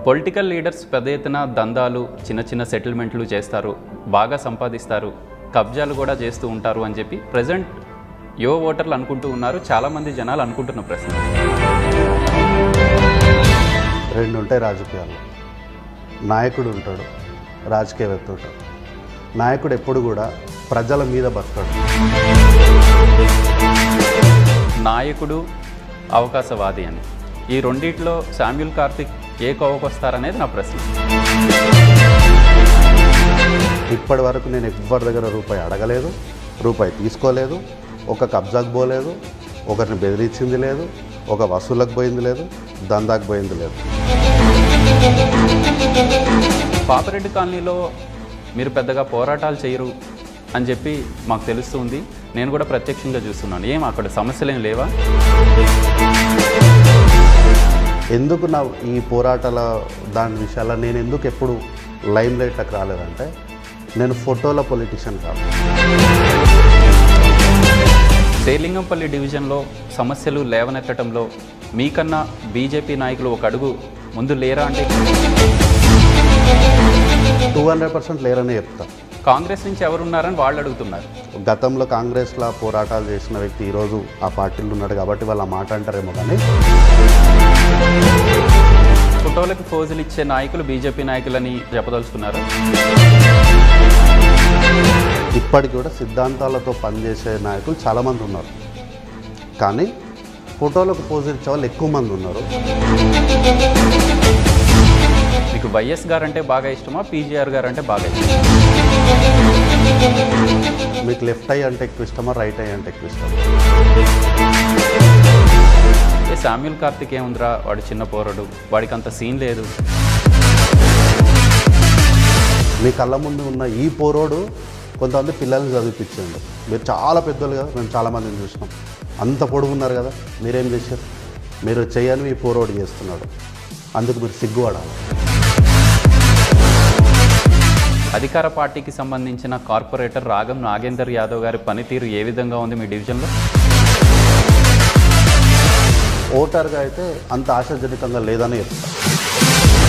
political leaders పెద్ద ఎత్తున దందాలు చిన్న చిన్న సెటిల్మెంట్లు చేస్తారు బాగా సంపాదిస్తారు కబ్జాలు కూడా చేస్తూ ఉంటారు అని చెప్పి ప్రజెంట్ యువ ఓటర్లు అనుకుంటూ ఉన్నారు చాలామంది జనాలు అనుకుంటున్న ప్రశ్న రెండు ఉంటాయి రాజకీయాల్లో నాయకుడు ఉంటాడు రాజకీయవేత్త ఉంటాడు నాయకుడు ఎప్పుడు కూడా ప్రజల మీద బతకడు నాయకుడు అవకాశవాది అని ఈ రెండిట్లో శామ్యుల్ కార్తిక్ ఏ కోవకు వస్తారనేది నా ప్రశ్న ఇప్పటి వరకు నేను ఎవ్వరి దగ్గర రూపాయి అడగలేదు రూపాయి తీసుకోలేదు ఒక కబ్జాకు పోలేదు ఒకరిని బెదిరించింది లేదు ఒక వసూలకు పోయింది లేదు దందాకు పోయింది లేదు పాపరెడ్డి కాలనీలో మీరు పెద్దగా పోరాటాలు చేయరు అని చెప్పి మాకు తెలుస్తుంది నేను కూడా ప్రత్యక్షంగా చూస్తున్నాను ఏం అక్కడ సమస్యలు ఏం లేవా ఎందుకు నా ఈ పోరాటాల దాని విషయాల్లో నేను ఎందుకు ఎప్పుడు లైమ్ లైట్లకు రాలేదంటే నేను ఫోటోల పొలిటీషియన్ కాదు శేర్లింగంపల్లి డివిజన్లో సమస్యలు లేవనెత్తడంలో మీకన్నా బీజేపీ నాయకులు ఒక అడుగు ముందు లేరా అంటే టూ హండ్రెడ్ పర్సెంట్ లేరనే చెప్తా కాంగ్రెస్ నుంచి ఎవరున్నారని వాళ్ళు అడుగుతున్నారు గతంలో కాంగ్రెస్లో పోరాటాలు చేసిన వ్యక్తి ఈరోజు ఆ పార్టీలో ఉన్నాడు కాబట్టి వాళ్ళు ఆ మాట అంటారేమో కానీ ఫోటోలకు పోజులు ఇచ్చే నాయకులు బీజేపీ నాయకులని చెప్పదలుచుకున్నారు ఇప్పటికి కూడా సిద్ధాంతాలతో పనిచేసే నాయకులు చాలామంది ఉన్నారు కానీ ఫోటోలకు పోజ్ ఇచ్చే వాళ్ళు ఎక్కువ మంది ఉన్నారు మీకు వైఎస్ గారు అంటే బాగా ఇష్టమా పీజీఆర్ గారు అంటే బాగా ఇష్టమా మీకు లెఫ్ట్ ఐ అంటే ఎక్కువ ఇష్టమా రైట్ ఐ అంటే ఎక్కువ ఇష్టమా ఏ శామ్యుల్ కార్తిక్ ఏముందిరా వాడు చిన్న పోరడు వాడికి అంత సీన్ లేదు మీ కళ్ళ ముందు ఉన్న ఈ పోరోడు కొంతమంది పిల్లల్ని చదివిపించండి మీరు చాలా పెద్దోళ్ళు కదా మేము చాలామందిని చూసినాం అంత పొడుగు ఉన్నారు కదా మీరేం చేశారు మీరు చేయని ఈ పోరోడు చేస్తున్నాడు అందుకు మీరు సిగ్గుపడాలి అధికార పార్టీకి సంబంధించిన కార్పొరేటర్ రాగం నాగేందర్ యాదవ్ గారి పనితీరు ఏ విధంగా ఉంది మీ డివిజన్లో ఓటర్గా అయితే అంత ఆశాజనకంగా లేదని చెప్తాను